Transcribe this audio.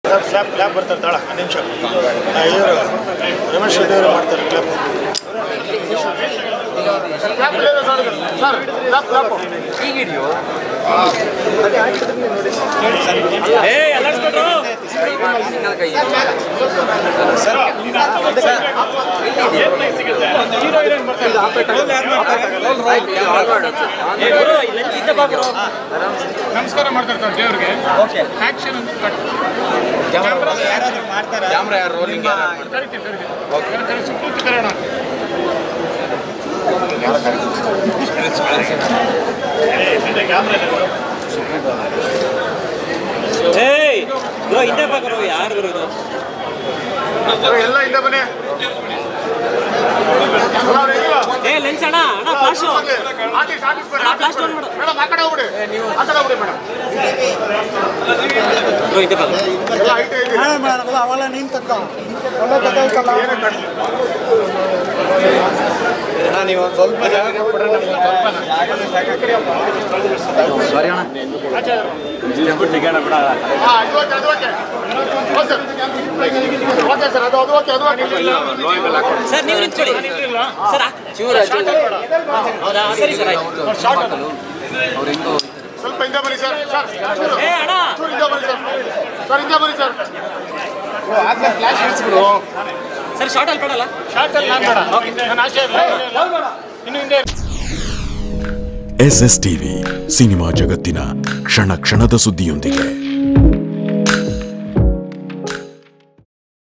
sir clap clap ಬರ್ತಾರೆ ತಾಳ ಒಂದು ನಿಮಿಷ ಇವರು ರಮೇಶ್ ರೆಡ್ಡಿ ಅವರು ಮಾಡ್ತಾರೆ ಕ್ಲಾಪ್ ನಮಸ್ಕಾರ ಮಾಡ್ತಾರೆ ದೇವ್ರಿಗೆ ಆಕ್ಷನ್ ಅಂತ ಕಟ್ ಕ್ಯಾಮ್ರಾ ಯಾರು ರೋಲಿಂಗ್ ಕರಿತೀನಿ ಕರಿತೀನಿ ಕರೆ ಸುತ್ತೂತಿ ಕರೆಯೋಣ ಏಯ್ ಬ್ರೋ ಹಿಂದೆ ಬಾ ಬ್ರೋ ಯಾರು ಬ್ರೋ ಇದು ಎಲ್ಲ ಹಿಂದೆ ಬನ್ನಿ ಏ ಲೆನ್ಸ್ ಅಣ್ಣ ಅಣ್ಣ ಫ್ಲಾಶ್ ಆರ್ಟಿಸ್ಟ್ ಆರ್ಟಿಸ್ಟ್ ಅಣ್ಣ ಫ್ಲಾಶ್ ಆನ್ ಮಾಡು ಮೇಡಮ್ ಆ ಕಡೆ ಹೋಗ್ಬಿಡಿ ಆ ಕಡೆ ಹೋಗ್ಬಿಡಿ ಮೇಡಮ್ ಬ್ರೋ ಹಿಂದೆ ಬಾ ಎಲ್ಲ ಹೈಟ್ ಇದೆ ಅವೆಲ್ಲ ನೀನು ತಕ್ಕ ನೀವು ಒಂದು ಸ್ವಲ್ಪ ಜಾಗ ಕೊಟ್ರೆ ನಮ್ಗೆ ಒಂದು ಸ್ವಲ್ಪ ಹಾ ಇದು ಓಕೆ ಅದು okay okay sir okay sir ಅದು ಅದು ಓಕೆ ಅದು ಓಕೆ ಸರ್ ನೀವು ನಿಂತ್ಕೊಳ್ಳಿ ಸರ್ ಹೌದಾ ಸರಿ ಸರ್ ಆಯ್ತು ಸ್ವಲ್ಪ ಹಿಂದೆ ಬನ್ನಿ ಸರ್ ಸರ್ ಚೂರು ಏ ಅಣ್ಣ ಚೂರು ಹಿಂದೆ ಬನ್ನಿ ಸರ್ ಸರ್ ಹಿಂದೆ ಬನ್ನಿ ಸರ್ ಆದ್ಮೇಲೆ ಫ್ಲಾಶ್ ಇಳಿಸ್ಬಿಡು ಸರ್ ಶಾರ್ಟ್ ಅಲ್ಲಿ ಪಡಲ್ಲ ಶಾರ್ಟಲ್ಲಿ ನಾನು ಬೇಡ ನನ್ನ ಆಶೆ ಇಲ್ಲ ಇನ್ನು ಹಿಂದೆ ಎಸ್ ಎಸ್ ಟಿವಿ ಸಿನಿಮಾ ಜಗತ್ತಿನ ಕ್ಷಣ ಕ್ಷಣದ ಸುದ್ದಿಯೊಂದಿಗೆ